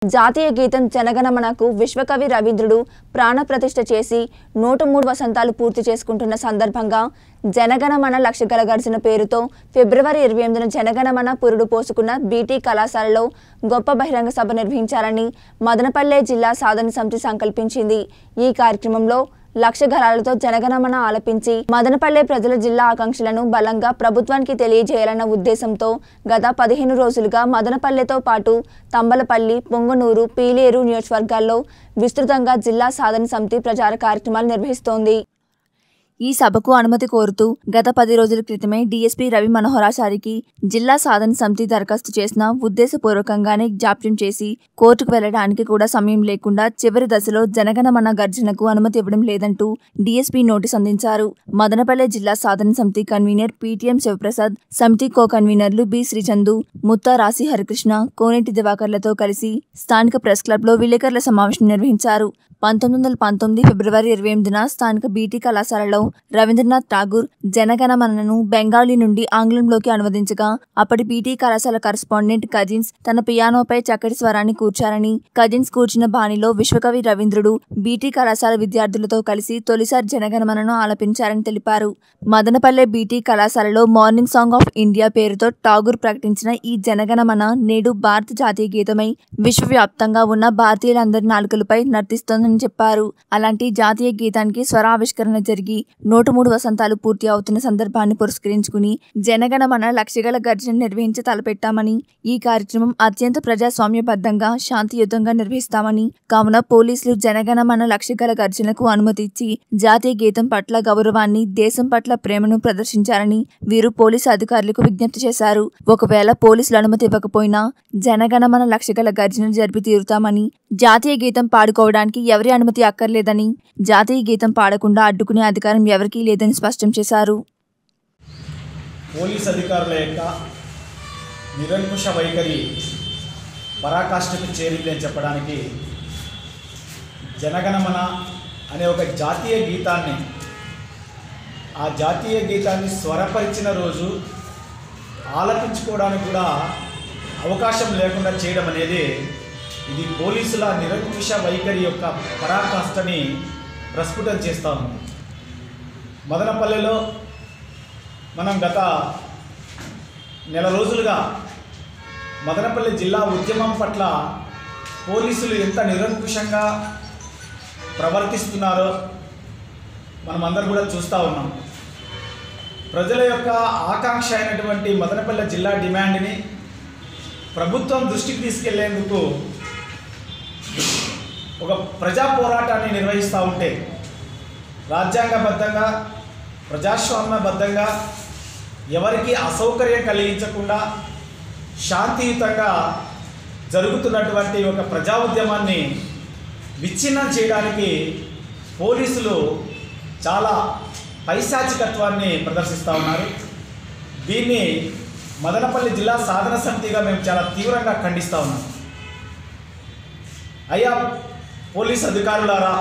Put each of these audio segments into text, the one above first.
జాతీయ గీతం జనగణమనకు విశ్వకవి రవీంద్రుడు ప్రాణప్రతిష్ఠ చేసి నూట మూడు వసంతాలు పూర్తి చేసుకుంటున్న సందర్భంగా జనగణమన లక్షగల గడిచిన పేరుతో ఫిబ్రవరి ఇరవై ఎనిమిదిన జనగణమన పురుడు పోసుకున్న బీటీ కళాశాలలో గొప్ప బహిరంగ సభ నిర్వహించాలని మదనపల్లె జిల్లా సాధన సమితి సంకల్పించింది ఈ కార్యక్రమంలో లక్ష ఘరాలతో జనగణమన ఆలపించి మదనపల్లె ప్రజల జిల్లా ఆకాంక్షలను బలంగా ప్రభుత్వానికి తెలియజేయాలన్న ఉద్దేశంతో గత పదిహేను రోజులుగా మదనపల్లెతో పాటు తంబలపల్లి పొంగనూరు పీలేరు నియోజకవర్గాల్లో విస్తృతంగా జిల్లా సాధన సమితి ప్రచార కార్యక్రమాలు నిర్వహిస్తోంది ఈ సభకు అనుమతి కోరుతూ గత పది రోజుల క్రితమే డీఎస్పీ రవి మనోహరాచారికి జిల్లా సాధన సమితి దరఖాస్తు చేసిన ఉద్దేశపూర్వకంగానే జాప్యం చేసి కోర్టుకు వెళ్లడానికి కూడా సమయం లేకుండా చివరి దశలో జనగణమన గర్జనకు అనుమతి ఇవ్వడం లేదంటూ డీఎస్పీ నోటీస్ అందించారు మదనపల్లె జిల్లా సాధన సమితి కన్వీనర్ పీటీఎం శివప్రసాద్ సమితి కో కన్వీనర్లు బి శ్రీచందు ముత్తా రాశి హరికృష్ణ కోనేటి దివాకర్లతో కలిసి స్థానిక ప్రెస్ క్లబ్లో విలేకరుల సమావేశం నిర్వహించారు పంతొమ్మిది వందల పంతొమ్మిది ఫిబ్రవరి ఇరవై ఎనిమిదిన స్థానిక బీటీ కళాశాలలో రవీంద్రనాథ్ ఠాగూర్ జనగణమనను బెంగాలీ నుండి ఆంగ్లంలోకి అనువదించగా అప్పటి బీటీ కళాశాల కరెస్పాండెంట్ కజిన్స్ తన పియానోపై చక్కటి స్వరాన్ని కూర్చారని కజిన్స్ కూర్చిన బాణిలో విశ్వకవి రవీంద్రుడు బీటీ కళాశాల విద్యార్థులతో కలిసి తొలిసారి జనగణమనను ఆలపించారని తెలిపారు మదనపల్లె బీటీ కళాశాలలో మార్నింగ్ సాంగ్ ఆఫ్ ఇండియా పేరుతో ఠాగూర్ ప్రకటించిన ఈ జనగణమన నేడు భారత జాతీయ గీతమై విశ్వవ్యాప్తంగా ఉన్న భారతీయులందరి నాలుకలపై నర్తిస్తోందని చెప్పారు అలాంటి జాతీయ గీతానికి స్వరావిష్కరణ జరిగి నూట మూడు వసంతాలు పూర్తి అవుతున్న సందర్భాన్ని పురస్కరించుకుని జనగణమన లక్ష్యగల గర్జన నిర్వహించి తలపెట్టామని ఈ కార్యక్రమం అత్యంత ప్రజాస్వామ్యబద్ధంగా శాంతియుతంగా నిర్వహిస్తామని కావున పోలీసులు జనగణమన లక్ష్యగల గర్జనకు అనుమతి ఇచ్చి జాతీయ గీతం పట్ల గౌరవాన్ని దేశం పట్ల ప్రేమను ప్రదర్శించారని వీరు పోలీసు అధికారులకు విజ్ఞప్తి చేశారు ఒకవేళ పోలీసులు అనుమతి ఇవ్వకపోయినా జనగణమన లక్ష్యగల గర్జన జరిపి తీరుతామని జాతీయ గీతం పాడుకోవడానికి ఎవరి అనుమతి అక్కర్లేదని జాతీయ గీతం పాడకుండా అడ్డుకునే అధికారం ఎవరికీ లేదని స్పష్టం చేశారు పోలీస్ అధికారుల యొక్క నిరంకుశ వైఖరి పరాకాష్ఠకు చేరింది అని చెప్పడానికి జనగణమన అనే ఒక జాతీయ గీతాన్ని ఆ జాతీయ గీతాన్ని స్వరపరిచిన రోజు ఆలపించుకోవడానికి కూడా అవకాశం లేకుండా చేయడం అనేది ఇది పోలీసుల నిరంకుశ వైఖరి యొక్క పరాకాష్ఠని ప్రస్ఫుటం చేస్తూ ఉంది మదనపల్లెలో మనం గత నెల రోజులుగా మదనపల్లి జిల్లా ఉద్యమం పట్ల పోలీసులు ఎంత నిరంకుశంగా ప్రవర్తిస్తున్నారో మనం అందరం కూడా చూస్తూ ఉన్నాం ప్రజల యొక్క ఆకాంక్ష అయినటువంటి మదనపల్లి జిల్లా డిమాండ్ని ప్రభుత్వం దృష్టికి తీసుకెళ్లేందుకు ఒక ప్రజా పోరాటాన్ని నిర్వహిస్తూ ఉంటే రాజ్యాంగబద్ధంగా ప్రజాస్వామ్యబద్ధంగా ఎవరికి అసౌకర్యం కలిగించకుండా శాంతియుతంగా జరుగుతున్నటువంటి ఒక ప్రజా ఉద్యమాన్ని విచ్ఛిన్నం చేయడానికి పోలీసులు చాలా పైశాచికత్వాన్ని ప్రదర్శిస్తూ ఉన్నారు దీన్ని మదనపల్లి జిల్లా సాధన సమితిగా మేము చాలా తీవ్రంగా ఖండిస్తూ ఉన్నాం అయ్యా పోలీస్ అధికారులారా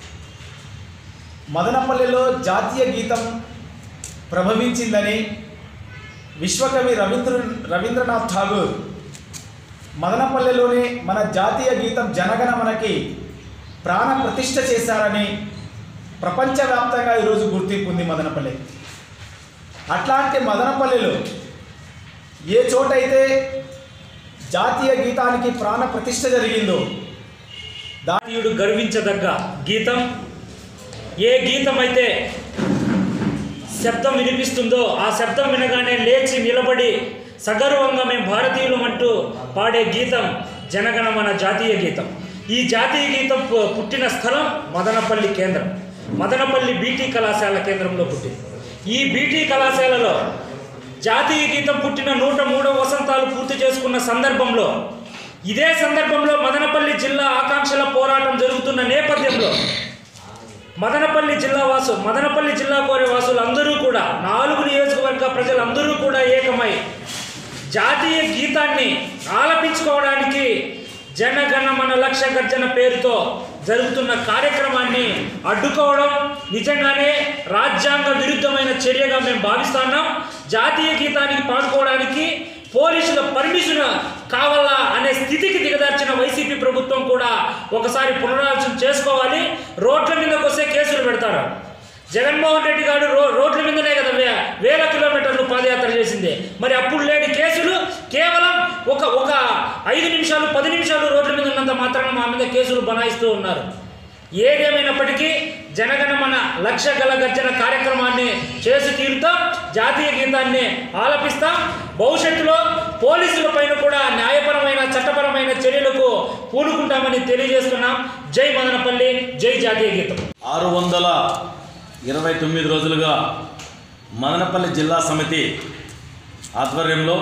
మదనపల్లిలో జాతీయ గీతం ప్రభవించిందని విశ్వకవి రవీంద్ర రవీంద్రనాథ్ ఠాగూర్ మదనపల్లెలోని మన జాతీయ గీతం జనగణమనకి ప్రాణ ప్రతిష్ఠ చేశారని ప్రపంచవ్యాప్తంగా ఈరోజు గుర్తింపు ఉంది మదనపల్లి అట్లాంటి మదనపల్లెలో ఏ చోటైతే జాతీయ గీతానికి ప్రాణ ప్రతిష్ఠ జరిగిందో భారతీయుడు గర్వించదగ్గ గీతం ఏ గీతం అయితే శబ్దం వినిపిస్తుందో ఆ శబ్దం వినగానే లేచి నిలబడి సగర్వంగా మేము భారతీయులం అంటూ పాడే గీతం జనగణమన జాతీయ గీతం ఈ జాతీయ గీతం పు- పుట్టిన స్థలం మదనపల్లి కేంద్రం మదనపల్లి బీటీ కళాశాల కేంద్రంలో పుట్టింది ఈ బీటీ కళాశాలలో జాతీయ గీతం పుట్టిన నూట మూడవ వసంతాలు పూర్తి చేసుకున్న సందర్భంలో ఇదే సందర్భంలో మదనపల్లి జిల్లా ఆకాంక్షల పోరాటం జరుగుతున్న నేపథ్యంలో మదనపల్లి జిల్లా వాసు మదనపల్లి జిల్లా కోరే వాసులు అందరూ కూడా నాలుగు నియోజకవర్గ ప్రజలందరూ కూడా ఏకమై జాతీయ గీతాన్ని ఆలపించుకోవడానికి జనగణమన లక్ష గర్జన పేరుతో జరుగుతున్న కార్యక్రమాన్ని అడ్డుకోవడం నిజంగానే రాజ్యాంగ విరుద్ధమైన చర్యగా మేము భావిస్తున్నాం జాతీయ గీతానికి పాడుకోవడానికి పోలీసుల పర్మిషన్ కావాలా అనే స్థితికి దిగదార్చిన వైసీపీ ప్రభుత్వం ఒకసారి పునరాలోచన చేసుకోవాలి రోడ్ల మీదకి వస్తే కేసులు పెడతారు జగన్మోహన్ రెడ్డి గారు రో రోడ్ల మీదనే కదా వే వేల కిలోమీటర్లు పాదయాత్ర చేసింది మరి అప్పుడు లేని కేసులు కేవలం ఒక ఒక ఐదు నిమిషాలు పది నిమిషాలు రోడ్ల మీద ఉన్నంత మాత్రాన మా మీద కేసులు బనాయిస్తూ ఉన్నారు ఏదేమైనప్పటికీ జనగణమన లక్ష గల గర్జన కార్యక్రమాన్ని చేసి తీరుతాం జాతీయ గీతాన్ని ఆలపిస్తాం భవిష్యత్తులో పోలీసుల పైన కూడా న్యాయపరమైన చట్టపరమైన చర్యలకు పూనుకుంటామని తెలియజేస్తున్నాం జై మదనపల్లి జై జాతీయ గీతం ఆరు వందల ఇరవై తొమ్మిది రోజులుగా మదనపల్లి జిల్లా సమితి ఆధ్వర్యంలో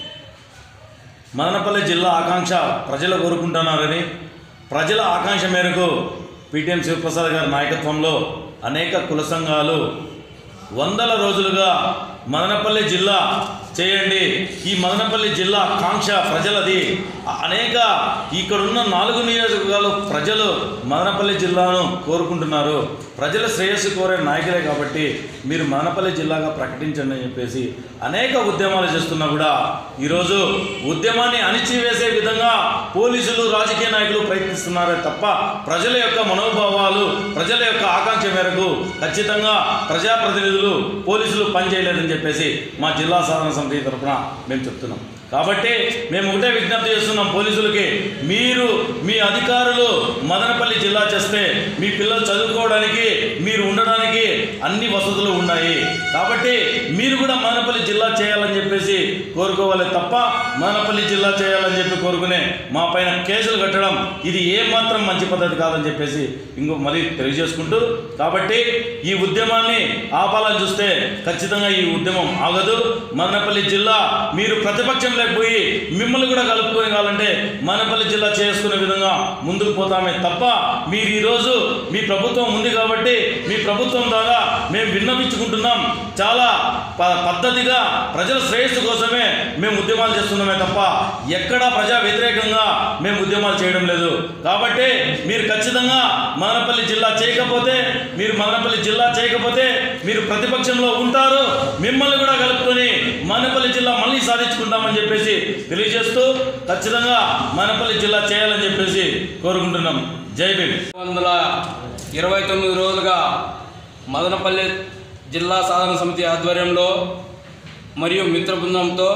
మదనపల్లి జిల్లా ఆకాంక్ష ప్రజలు కోరుకుంటున్నారని ప్రజల ఆకాంక్ష మేరకు పిటిఎం శివప్రసాద్ గారి నాయకత్వంలో అనేక కుల సంఘాలు వందల రోజులుగా మదనపల్లి జిల్లా చేయండి ఈ మదనపల్లి జిల్లా కాంక్ష ప్రజలది అనేక ఇక్కడున్న నాలుగు నియోజకవర్గాలు ప్రజలు మదనపల్లి జిల్లాను కోరుకుంటున్నారు ప్రజల శ్రేయస్సు కోరే నాయకులే కాబట్టి మీరు మదనపల్లి జిల్లాగా ప్రకటించండి అని చెప్పేసి అనేక ఉద్యమాలు చేస్తున్నా కూడా ఈరోజు ఉద్యమాన్ని అణిచివేసే విధంగా పోలీసులు రాజకీయ నాయకులు ప్రయత్నిస్తున్నారే తప్ప ప్రజల యొక్క మనోభావాలు ప్రజల యొక్క ఆకాంక్ష మేరకు ఖచ్చితంగా ప్రజాప్రతినిధులు పోలీసులు పనిచేయలేదని చెప్పేసి మా జిల్లా సాధన సమితి తరఫున మేము చెప్తున్నాం కాబట్టి మేము ఒకటే విజ్ఞప్తి చేస్తున్నాం పోలీసులకి మీరు మీ అధికారులు మదనపల్లి జిల్లా చేస్తే మీ పిల్లలు చదువుకోవడానికి మీరు ఉండడానికి అన్ని వసతులు ఉన్నాయి కాబట్టి మీరు కూడా మదనపల్లి జిల్లా చేయాలని చెప్పేసి కోరుకోవాలి తప్ప మదనపల్లి జిల్లా చేయాలని చెప్పి కోరుకునే మా పైన కేసులు కట్టడం ఇది ఏమాత్రం మంచి పద్ధతి కాదని చెప్పేసి ఇంకో మళ్ళీ తెలియజేసుకుంటూ కాబట్టి ఈ ఉద్యమాన్ని ఆపాలని చూస్తే ఖచ్చితంగా ఈ ఉద్యమం ఆగదు మదనపల్లి జిల్లా మీరు ప్రతిపక్షం లేకపోయి మిమ్మల్ని కూడా కలుపుకొని కావాలంటే మదనపల్లి జిల్లా చేసుకునే విధంగా ముందుకు పోతామే తప్ప మీరు ఈరోజు మీ ప్రభుత్వం ఉంది కాబట్టి మీ ప్రభుత్వం ద్వారా మేము విన్నవించుకుంటున్నాం చాలా ప- పద్ధతిగా ప్రజల శ్రేయస్సు కోసమే మేము ఉద్యమాలు చేస్తున్నామే తప్ప ఎక్కడా ప్రజా వ్యతిరేకంగా మేము ఉద్యమాలు చేయడం లేదు కాబట్టి మీరు ఖచ్చితంగా మదనపల్లి జిల్లా చేయకపోతే మీరు మదనపల్లి జిల్లా చేయకపోతే మీరు ప్రతిపక్షంలో ఉంటారు మిమ్మల్ని కూడా కలుపుకొని మదనపల్లి జిల్లా మళ్ళీ సాధించుకుంటామని చెప్పేసి తెలియజేస్తూ ఖచ్చితంగా మదనపల్లి జిల్లా చేయాలని చెప్పేసి కోరుకుంటున్నాం జై భీమ్ వందల ఇరవై తొమ్మిది రోజులుగా మదనపల్లి జిల్లా సాధన సమితి ఆధ్వర్యంలో మరియు మిత్ర బృందంతో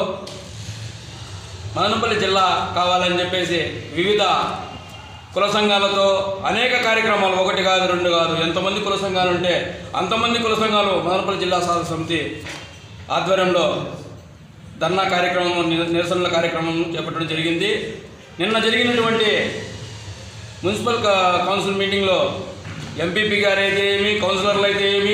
మదనపల్లి జిల్లా కావాలని చెప్పేసి వివిధ కుల సంఘాలతో అనేక కార్యక్రమాలు ఒకటి కాదు రెండు కాదు ఎంతమంది కుల సంఘాలు ఉంటే అంతమంది కుల సంఘాలు మదనపల్లి జిల్లా సాధన సమితి ఆధ్వర్యంలో ధర్నా కార్యక్రమం ని- నిరసనల కార్యక్రమం చేపట్టడం జరిగింది నిన్న జరిగినటువంటి మున్సిపల్ క- కౌన్సిల్ మీటింగ్లో ఎంపీపీ గారు అయితే ఏమి కౌన్సిలర్లు అయితే ఏమి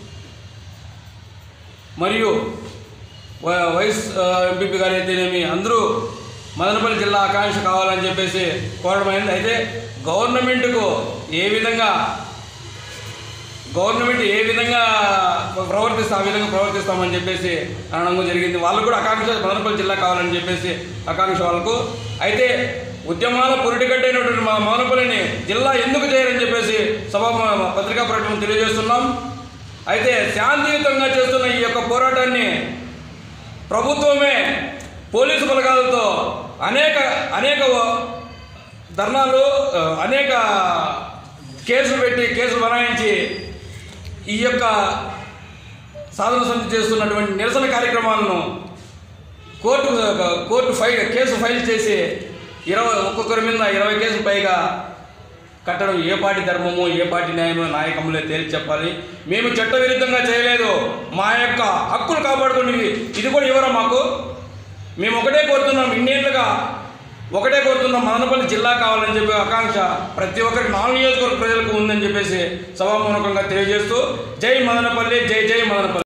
మరియు వ- వైస్ ఆ, ఎంపీపీ గారు అయితేనేమి అందరూ మదనపల్లి జిల్లా ఆకాంక్ష కావాలని చెప్పేసి కోరడం అయింది అయితే గవర్నమెంట్కు ఏ విధంగా గవర్నమెంట్ ఏ విధంగా ప్రవర్తిస్తే ఆ విధంగా ప్రవర్తిస్తామని చెప్పేసి అనడం జరిగింది వాళ్ళు కూడా ఆకాంక్ష మదనపల్లి జిల్లా కావాలని చెప్పేసి ఆకాంక్ష వాళ్ళకు అయితే ఉద్యమాల పురిటిగడ్డైనటువంటి మా మదనపల్లిని జిల్లా ఎందుకు చేయరని చెప్పేసి సభా పత్రికా ప్రకటన తెలియజేస్తున్నాం అయితే శాంతియుతంగా చేస్తున్న ఈ యొక్క పోరాటాన్ని ప్రభుత్వమే పోలీసు బలగాలతో అనేక అనేక ధర్నాలు ఆ, అనేక కేసులు పెట్టి కేసులు బనాయించి ఈ యొక్క సాధన సమితి చేస్తున్నటువంటి నిరసన కార్యక్రమాలను court court file case file చేసి ఇరవై ఒక్కొక్కరి మీద ఇరవై కేసులు పైగా కట్టడం ఏ పార్టీ ధర్మమో ఏ పార్టీ న్యాయమో నాయకములే తేల్చి చెప్పాలి మేము చట్టవిరుద్ధంగా చేయలేదు మా యొక్క హక్కులు కాపాడుకునేవి ఇది కూడా ఇవ్వరా మాకు మేము ఒకటే కోరుతున్నాం ఇన్నేళ్ళుగా ఒకటే కోరుతున్నాం మదనపల్లి జిల్లా కావాలని చెప్పి ఆకాంక్ష ప్రతి ఒక్కరికి నాలుగు నియోజకవర్గ ప్రజలకు ఉందని చెప్పేసి సభామూలకంగా తెలియజేస్తూ జై మదనపల్లి జై జై మదనపల్లి